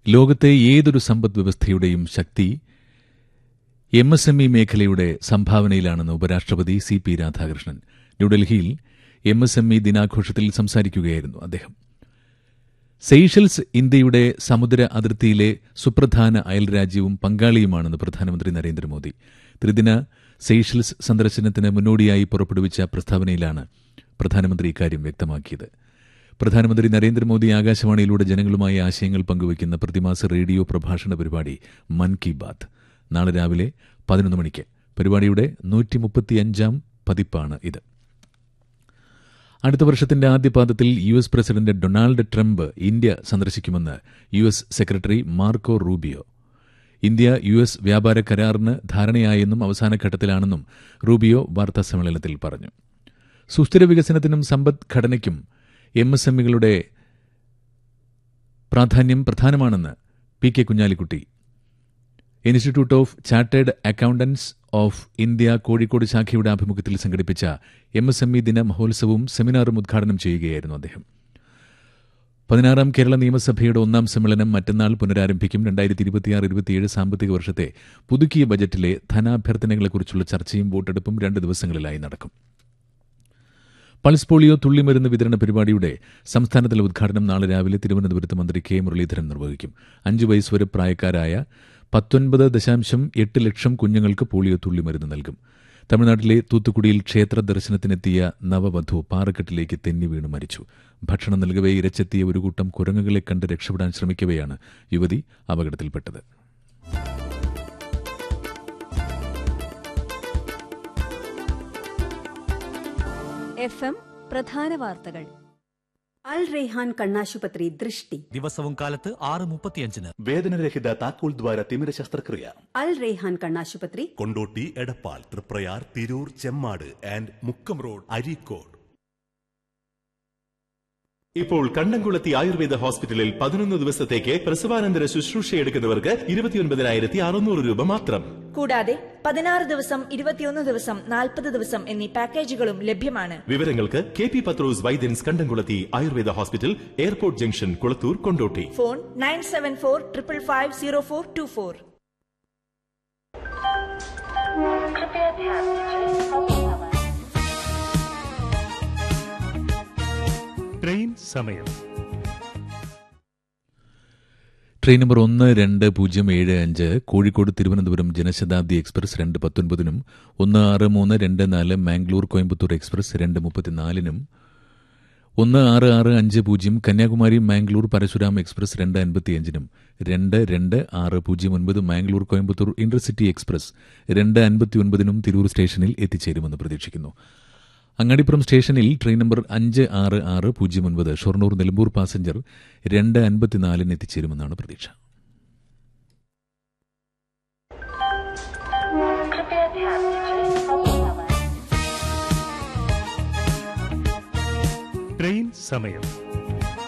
ലോകത്തെ ഏതൊരു സമ്പദ് വ്യവസ്ഥയുടെയും ശക്തി എം എസ് എം ഇ മേഖലയുടെ സംഭാവനയിലാണെന്ന് ഉപരാഷ്ട്രപതി സി പി രാധാകൃഷ്ണൻ ന്യൂഡൽഹിയിൽ എം എസ് എം ഇ ദിനാഘോഷത്തിൽ സംസാരിക്കുകയായിരുന്നു അദ്ദേഹം സെയ്ഷൽസ് ഇന്ത്യയുടെ സമുദ്ര അതിർത്തിയിലെ സുപ്രധാന അയൽരാജ്യവും പങ്കാളിയുമാണെന്ന് പ്രധാനമന്ത്രി നരേന്ദ്രമോദി ത്രിദിന സെയ്ഷൽസ് സന്ദർശനത്തിന് മുന്നോടിയായി പുറപ്പെടുവിച്ച പ്രസ്താവനയിലാണ് പ്രധാനമന്ത്രി ഇക്കാര്യം വ്യക്തമാക്കിയത് പ്രധാനമന്ത്രി നരേന്ദ്രമോദി ആകാശവാണിയിലൂടെ ജനങ്ങളുമായി ആശയങ്ങൾ പങ്കുവയ്ക്കുന്ന പ്രതിമാസ റേഡിയോ പ്രഭാഷണ പരിപാടി മൻ കി ബാത്ത് നാളെ രാവിലെ പതിനൊന്ന് മണിക്ക് പരിപാടിയുടെ നൂറ്റിമുപ്പത്തിയഞ്ചാം പതിപ്പാണ് ഇത് അടുത്ത വർഷത്തിന്റെ ആദ്യപാദത്തിൽ U S president Donald Trump India സന്ദർശിക്കുമെന്ന് U S secretary Marco Rubio India U S വ്യാപാര കരാറിന് ധാരണയായെന്നും അവസാനഘട്ടത്തിലാണെന്നും റൂബിയോ വാർത്താസമ്മേളനത്തിൽ പറഞ്ഞു സുസ്ഥിര വികസനത്തിനും സമ്പദ്ഘടനയ്ക്കും എം എസ് എമ്മികളുടെ പ്രാധാന്യം പ്രധാനമാണെന്ന് P K Kunhalikutty institute of chartered accountants of India Kozhikode ശാഖയുടെ ആഭിമുഖ്യത്തിൽ സംഘടിപ്പിച്ച എം എസ് എം ഇ ദിന മഹോത്സവവും സെമിനാറും ഉദ്ഘാടനം ചെയ്യുകയായിരുന്നു അദ്ദേഹം പതിനാറാം കേരള നിയമസഭയുടെ ഒന്നാം സമ്മേളനം മറ്റന്നാൾ പുനരാരംഭിക്കും രണ്ടായിരത്തി ഇരുപത്തിയാറ് ഇരുപത്തിയേഴ് സാമ്പത്തിക വർഷത്തെ പുതുക്കിയ ബജറ്റിലെ ധനാഭ്യർത്ഥനകളെക്കുറിച്ചുള്ള ചർച്ചയും വോട്ടെടുപ്പും രണ്ട് ദിവസങ്ങളിലായി നടക്കും പൾസ് പോളിയോ തുള്ളിമരുന്ന് വിതരണ പരിപാടിയുടെ സംസ്ഥാനതല ഉദ്ഘാടനം നാളെ രാവിലെ തിരുവനന്തപുരത്ത് മന്ത്രി കെ മുരളീധരൻ നിർവഹിക്കും അഞ്ചു വയസ്സ് വരെ പ്രായക്കാരായ പത്തൊൻപത് ദശാംശം എട്ട് ലക്ഷം കുഞ്ഞുങ്ങൾക്ക് പോളിയോ തുള്ളിമരുന്ന് നൽകും തമിഴ്നാട്ടിലെ തൂത്തുക്കുടിയിൽ ക്ഷേത്ര ദർശനത്തിനെത്തിയ നവവധു പാറക്കെട്ടിലേക്ക് തെന്നി വീണ് മരിച്ചു ഭക്ഷണം നൽകവേ ഇരച്ചെത്തിയ ഒരു കൂട്ടം കുരങ്ങുകളെ കണ്ട് രക്ഷപ്പെടാൻ ശ്രമിക്കവെയാണ് യുവതി അപകടത്തിൽപ്പെട്ടത് എഫ് എം പ്രധാന വാർത്തകൾ അൽ റെയ്ഹാൻ കണ്ണാശുപത്രി ദൃഷ്ടി ദിവസവും കാലത്ത് ആറ് മുപ്പത്തിയഞ്ചിന് വേദനരഹിത താക്കോൽ ദ്വാര തിമിര ശസ്ത്രക്രിയ അൽ റെയ്ഹാൻ കണ്ണാശുപത്രി കൊണ്ടോട്ടി എടപ്പാൾ തൃപ്രയാർ തിരൂർ ചെമ്മാട് ആൻഡ് മുക്കം റോഡ് അരീക്കോട് ഇപ്പോൾ കണ്ടംകുളത്തി ആയുർവേദ ഹോസ്പിറ്റലിൽ പതിനൊന്ന് ദിവസത്തേക്ക് പ്രസവാനന്തര ശുശ്രൂഷ എടുക്കുന്നവർക്ക് ഇരുപത്തിയൊൻപതിനായിരത്തി അറുന്നൂറ് രൂപ മാത്രം കൂടാതെ പതിനാറ് ദിവസം ഇരുപത്തിയൊന്ന് ദിവസം നാൽപ്പത് ദിവസം എന്നീ പാക്കേജുകളും ലഭ്യമാണ് വിവരങ്ങൾക്ക് K P Pathros Vaidyans Kandamkulathi Ayurveda hospital airport junction Kulathur Kondotty phone nine seven four triple five zero four two four train സമയം ട്രെയിൻ നമ്പർ ഒന്ന് രണ്ട് പൂജ്യം ഏഴ് അഞ്ച് കോഴിക്കോട് തിരുവനന്തപുരം ജനശതാബ്ദി എക്സ്പ്രസ് രണ്ട് പത്തൊൻപതിനും ഒന്ന് ആറ് മൂന്ന് രണ്ട് നാല് മാംഗ്ലൂർ കോയമ്പത്തൂർ എക്സ്പ്രസ് രണ്ട് മുപ്പത്തിനാലിനും ഒന്ന് ആറ് ആറ് അഞ്ച് പൂജ്യം കന്യാകുമാരി മാംഗ്ലൂർ പരശുരാം എക്സ്പ്രസ് രണ്ട് അൻപത്തിയഞ്ചിനും രണ്ട് രണ്ട് ആറ് പൂജ്യം ഒൻപത് മാംഗ്ലൂർ കോയമ്പത്തൂർ ഇന്റർസിറ്റി എക്സ്പ്രസ് രണ്ട് അൻപത്തിയൊൻപതിനും തിരൂർ സ്റ്റേഷനിൽ എത്തിച്ചേരുമെന്ന് പ്രതീക്ഷിക്കുന്നു അങ്ങാടിപ്പുറം സ്റ്റേഷനിൽ ട്രെയിൻ നമ്പർ അഞ്ച് ആറ് ആറ് പൂജ്യം ഒൻപത് ഷൊർണൂർ നിലമ്പൂർ പാസഞ്ചർ രണ്ട് അൻപത്തിനാലിന് എത്തിച്ചേരുമെന്നാണ് പ്രതീക്ഷ ട്രെയിൻ സമയം